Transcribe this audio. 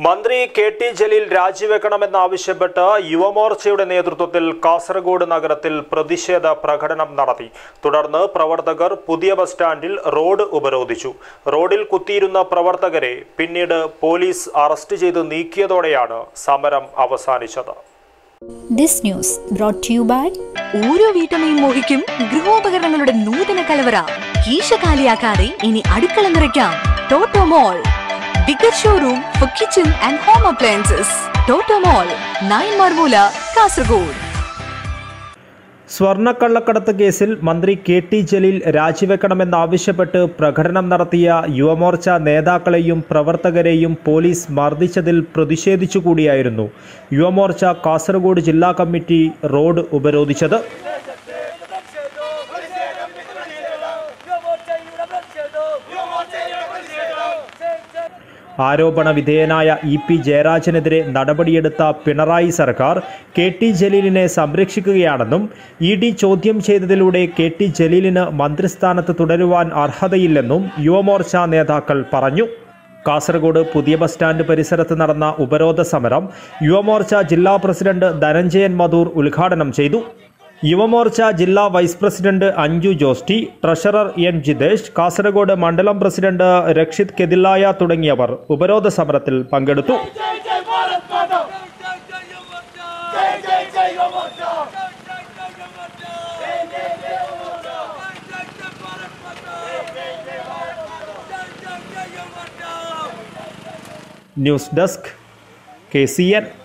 മന്ത്രി K T Jaleel രാജിവെക്കണമെന്നാവശ്യപ്പെട്ട് യുവമോർച്ചയുടെ നേതൃത്വത്തിൽ കാസർഗോഡ് നഗരത്തിൽ പ്രതിഷേധ പ്രകടനം നടത്തി തുടർന്ന് പ്രവർത്തകർ പുതിയ ബസ് സ്റ്റാൻഡിൽ റോഡ് ഉപരോധിച്ചു റോഡിൽ കുത്തിയിരുന്ന പ്രവർത്തകരെ പിന്നീട് പോലീസ് അറസ്റ്റ് ചെയ്ത് നീക്കിയതോടെയാണ് സമരം അവസാനിച്ചത് This news brought to you by ഓരോ വീട്ടമ്മയും മോഹിക്കും ഗൃഹോപകരണങ്ങളുടെ നൂതന കലവറ കീശ കാലിയാക്കാതെ ഇനി അടുക്കള നിറയ്ക്കാം Toto mall bigger showroom for kitchen and home appliances Toto mall nine മാർമൂല കാസർഗോഡ് സ്വർണ്ണക്കള്ളക്കടത്ത് കേസിൽ മന്ത്രി കെ ടി ജലീൽ രാജിവെക്കണമെന്നാവശ്യപ്പെട്ട് പ്രകടനം നടത്തിയ യുവമോർച്ച നേതാക്കളെയും പ്രവർത്തകരെയും പോലീസ് മർദ്ദിച്ചതിൽ പ്രതിഷേധിച്ചുകൂടിയായിരുന്നു യുവമോർച്ച കാസർഗോഡ് ജില്ലാ കമ്മിറ്റി റോഡ് ഉപരോധിച്ചത് ആരോപണ വിധേയനായ ഇ പി ജയരാജനെതിരെ നടപടിയെടുത്ത പിണറായി സർക്കാർ കെ ടി ജലീലിനെ സംരക്ഷിക്കുകയാണെന്നും ഇ ഡി ചോദ്യം ചെയ്തതിലൂടെ കെ ടി ജലീലിന് മന്ത്രിസ്ഥാനത്ത് തുടരുവാൻ അർഹതയില്ലെന്നും യുവമോർച്ച നേതാക്കൾ പറഞ്ഞു കാസർഗോഡ് പുതിയ ബസ് സ്റ്റാൻഡ് പരിസരത്ത് നടന്ന ഉപരോധ സമരം യുവമോർച്ച ജില്ലാ പ്രസിഡന്റ് ധനഞ്ജയൻ മധൂർ ഉദ്ഘാടനം ചെയ്തു യുവമോർച്ച ജില്ലാ vice president Anju ജോസ്റ്റി treasurer N Jithesh Kasaragod മണ്ഡലം പ്രസിഡന്റ് രക്ഷിത് കെതിലായ തുടങ്ങിയവർ ഉപരോധ സമരത്തിൽ പങ്കെടുത്തു जय जय भारत माता जय जय मोर्चा जय जय जय मोर्चा जय जय जय मोर्चा जय जय जय मोर्चा जय जय जय भारत माता जय जय जय भारत माता जय जय जय मोर्चा news desk K C N